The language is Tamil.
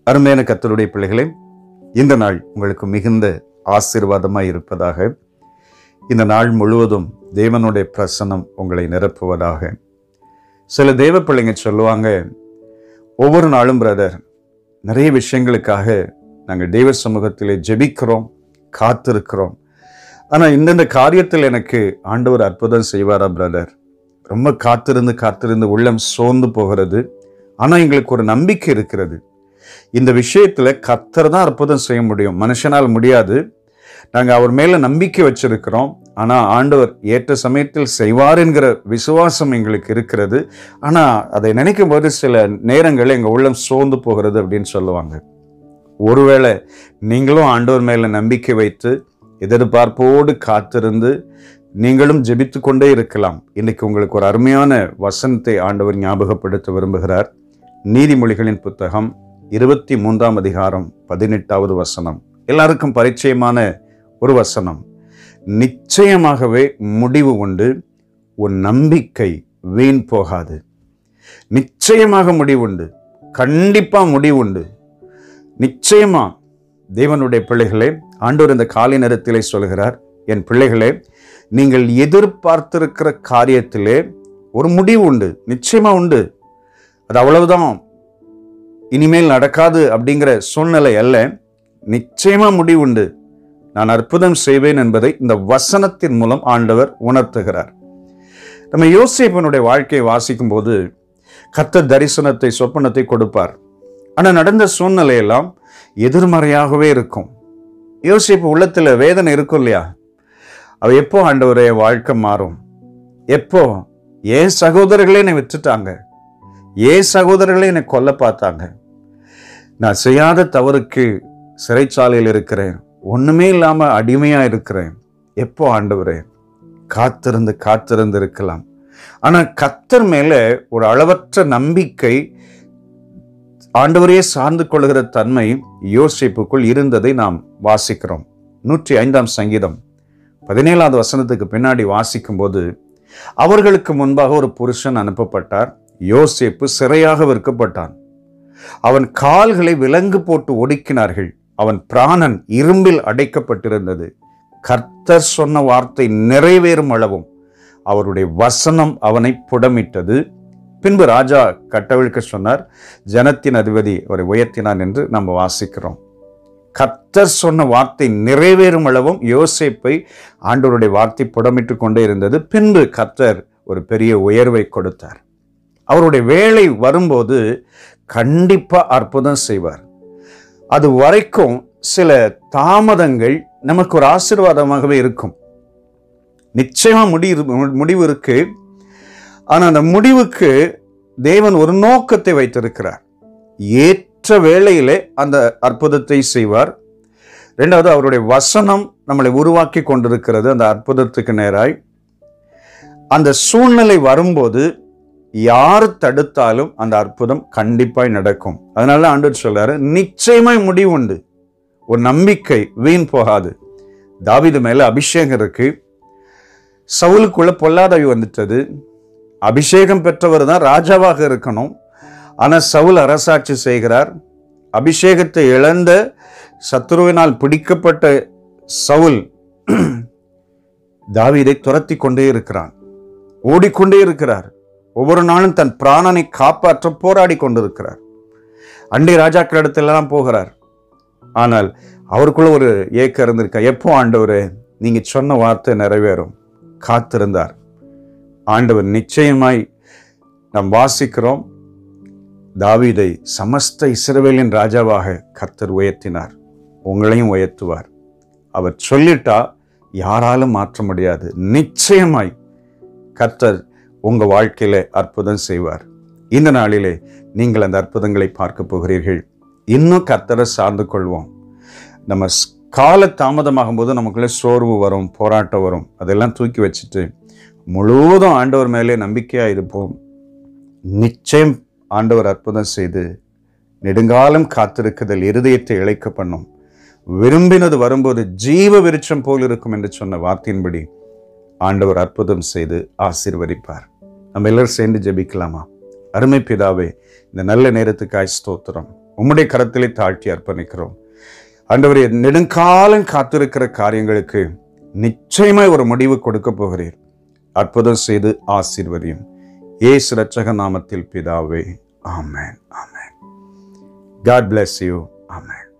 அருமையான கத்தருடைய பிள்ளைகளே இந்த நாள் உங்களுக்கு மிகுந்த ஆசீர்வாதமாய் இருப்பதாக இந்த நாள் முழுவதும் தேவனுடைய பிரசன்னம் உங்களை நிரப்புவதாக சில தேவ பிள்ளைங்க சொல்லுவாங்க ஒவ்வொரு நாளும் பிரதர் நிறைய விஷயங்களுக்காக நாங்கள் தெய்வ சமூகத்திலே ஜெபிக்கிறோம் காத்திருக்கிறோம் ஆனால் இந்தந்த காரியத்தில் எனக்கு ஆண்டவர் அற்புதம் செய்வாரா பிரதர் ரொம்ப காத்திருந்து காத்திருந்து உள்ளம் சோர்ந்து போகிறது ஆனால் எங்களுக்கு ஒரு நம்பிக்கை இருக்கிறது இந்த விஷயத்தில் கர்த்தர் தான் அற்புதம் செய்ய முடியும் மனுஷனால் முடியாது நாங்கள் அவர் மேலே நம்பிக்கை வச்சிருக்கிறோம் ஆனால் ஆண்டவர் ஏற்ற சமயத்தில் செய்வார் என்கிற விசுவாசம் எங்களுக்கு இருக்கிறது ஆனால் அதை நினைக்கும் போது சில நேரங்கள் எங்கள் உள்ளம் சோர்ந்து போகிறது அப்படின்னு சொல்லுவாங்க ஒருவேளை நீங்களும் ஆண்டவர் மேலே நம்பிக்கை வைத்து எதிர்பார்ப்போடு காத்திருந்து நீங்களும் ஜெபித்து கொண்டே இருக்கலாம் இன்னைக்கு உங்களுக்கு ஒரு அருமையான வசனத்தை ஆண்டவர் ஞாபகப்படுத்த விரும்புகிறார் நீதிமொழிகளின் புத்தகம் இருபத்தி மூன்றாம் அதிகாரம் பதினெட்டாவது வசனம் எல்லாருக்கும் பரிச்சயமான ஒரு வசனம் நிச்சயமாகவே முடிவு உண்டு உன் நம்பிக்கை வீண் போகாது நிச்சயமாக முடிவுண்டு கண்டிப்பா முடிவுண்டு நிச்சயமா தேவனுடைய பிள்ளைகளே ஆண்டவர் இந்த காலை நேரத்திலே சொல்கிறார் என் பிள்ளைகளே நீங்கள் எதிர்பார்த்திருக்கிற காரியத்திலே ஒரு முடிவு உண்டு நிச்சயமா உண்டு அது அவ்வளவுதான் இனிமேல் நடக்காது அப்படிங்கிற சூழ்நிலை அல்ல நிச்சயமா முடிவுண்டு நான் அற்புதம் செய்வேன் என்பதை இந்த வசனத்தின் மூலம் ஆண்டவர் உணர்த்துகிறார் நம்ம யோசிப்பனுடைய வாழ்க்கையை வாசிக்கும் போது கத்த தரிசனத்தை சொப்பனத்தை கொடுப்பார் ஆனால் நடந்த சூழ்நிலையெல்லாம் எதிர்மறையாகவே இருக்கும் யோசிப்பு உள்ளத்துல வேதனை இருக்கும் இல்லையா அவ எப்போ ஆண்டவரே வாழ்க்கை மாறும் எப்போ ஏன் சகோதரர்களே என்னை விட்டுட்டாங்க ஏன் சகோதரர்களே என்னை கொல்ல பார்த்தாங்க நான் செய்யாத தவறுக்கு சிறைச்சாலையில் இருக்கிறேன் ஒண்ணுமே இல்லாம அடிமையா இருக்கிறேன் எப்போ ஆண்டவரே காத்திருந்து காத்திருந்து இருக்கலாம் ஆனா கத்தர் மேல ஒரு அளவற்ற நம்பிக்கை ஆண்டவரையே சார்ந்து கொள்கிற தன்மை யோசிப்புக்குள் இருந்ததை நாம் வாசிக்கிறோம் நூற்றி ஐந்தாம் சங்கீதம் பதினேழாவது வசனத்துக்கு பின்னாடி வாசிக்கும் போது அவர்களுக்கு முன்பாக ஒரு புருஷன் அனுப்பப்பட்டார் யோசேப்பு சிறையாக விற்கப்பட்டான் அவன் கால்களை விலங்கு போட்டு ஒடுக்கினார்கள் அவன் பிராணன் இரும்பில் அடைக்கப்பட்டிருந்தது கர்த்தர் சொன்ன வார்த்தை நிறைவேறும் அளவும் அவருடைய வசனம் அவனை புடமிட்டது பின்பு ராஜா கட்டவிழ்க்க சொன்னார் ஜனத்தின் அதிபதி அவரை உயர்த்தினான் என்று நம்ம வாசிக்கிறோம் கர்த்தர் சொன்ன வார்த்தை நிறைவேறும் அளவும் யோசேப்பை ஆண்டவருடைய வார்த்தை புடமிட்டு கொண்டே இருந்தது பின்பு கர்த்தர் ஒரு பெரிய உயர்வை கொடுத்தார் அவருடைய வேலை வரும்போது கண்டிப்பா அற்புதம் செய்வார் அது வரைக்கும் சில தாமதங்கள் நமக்கு ஒரு ஆசீர்வாதமாகவே இருக்கும் நிச்சயமா முடிவு முடிவு இருக்கு ஆனா அந்த முடிவுக்கு தேவன் ஒரு நோக்கத்தை வைத்திருக்கிறார் ஏற்ற வேளையிலே அந்த அற்புதத்தை செய்வார் ரெண்டாவது அவருடைய வசனம் நம்மளை உருவாக்கி கொண்டிருக்கிறது அந்த அற்புதத்துக்கு நேராய் அந்த சூழ்நிலை வரும்போது யார் தடுத்தாலும் அந்த அற்புதம் கண்டிப்பாய் நடக்கும் அதனால ஆண்டவர் சொல்றாரு நிச்சயமாய் முடிவு உண்டு ஒரு நம்பிக்கை வீண் போகாது தாவிது மேல அபிஷேகம் இருக்கு சவுலுக்குள்ள பொல்லாதவி வந்துட்டது அபிஷேகம் பெற்றவர் தான் ராஜாவாக இருக்கணும் ஆனா சவுல் அரசாட்சி செய்கிறார் அபிஷேகத்தை இழந்த சத்துருவினால் பிடிக்கப்பட்ட சவுல் தாவீதை துரத்தி கொண்டே இருக்கிறான் ஓடிக்கொண்டே இருக்கிறார் ஒவ்வொரு நாளும் தன் பிராணனை காப்பாற்ற போராடி கொண்டிருக்கிறார் அண்டை ராஜாக்களிடத்திலெல்லாம் போகிறார் ஆனால் அவருக்குள்ள ஒரு ஏக்கம் இருந்திருக்கா எப்போ ஆண்டவரே நீங்க சொன்ன வார்த்தை நிறைவேறும் காத்திருந்தார் ஆண்டவர் நிச்சயமாய் நாம் வாசிக்கிறோம் தாவீதை சமஸ்த இஸ்ரவேலின் ராஜாவாக கர்த்தர் உயர்த்தினார் உங்களையும் உயர்த்துவார் அவர் சொல்லிட்டா யாராலும் மாற்ற முடியாது நிச்சயமாய் கர்த்தர் உங்க வாழ்க்கையில அற்புதம் செய்வார் இந்த நாளிலே நீங்கள் அந்த அற்புதங்களை பார்க்க போகிறீர்கள் இன்னும் கர்த்தரை சார்ந்து கொள்வோம் நம்ம ஸ்- கால தாமதமாகும் போது நமக்குள்ள சோர்வு வரும் போராட்டம் வரும் அதெல்லாம் தூக்கி வச்சுட்டு முழுவதும் ஆண்டவர் மேலே நம்பிக்கையா இருப்போம் நிச்சயம் ஆண்டவர் அற்புதம் செய்து நெடுங்காலம் காத்திருக்குதல் இருதயத்தை இழைக்க பண்ணும் விரும்பினது வரும்போது ஜீவ விருட்சம் போல் இருக்கும் என்று சொன்ன வார்த்தையின்படி ஆண்டவர் அற்புதம் செய்து ஆசீர்வதிப்பார் நம்ம எல்லாரும் சேர்ந்து ஜெபிக்கலாமா அருமை பிதாவே இந்த நல்ல நேரத்துக்காய் ஸ்தோத்திரம் உம்முடைய கரத்திலே தாழ்த்தி அர்ப்பணிக்கிறோம் ஆண்டவரே நெடுங்காலம் காத்திருக்கிற காரியங்களுக்கு நிச்சயமாய் ஒரு முடிவு கொடுக்க போகிறீர் அற்புதம் செய்து ஆசீர்வதியும் ஏசு ரட்சக நாமத்தில் பிதாவே amen amen God bless you amen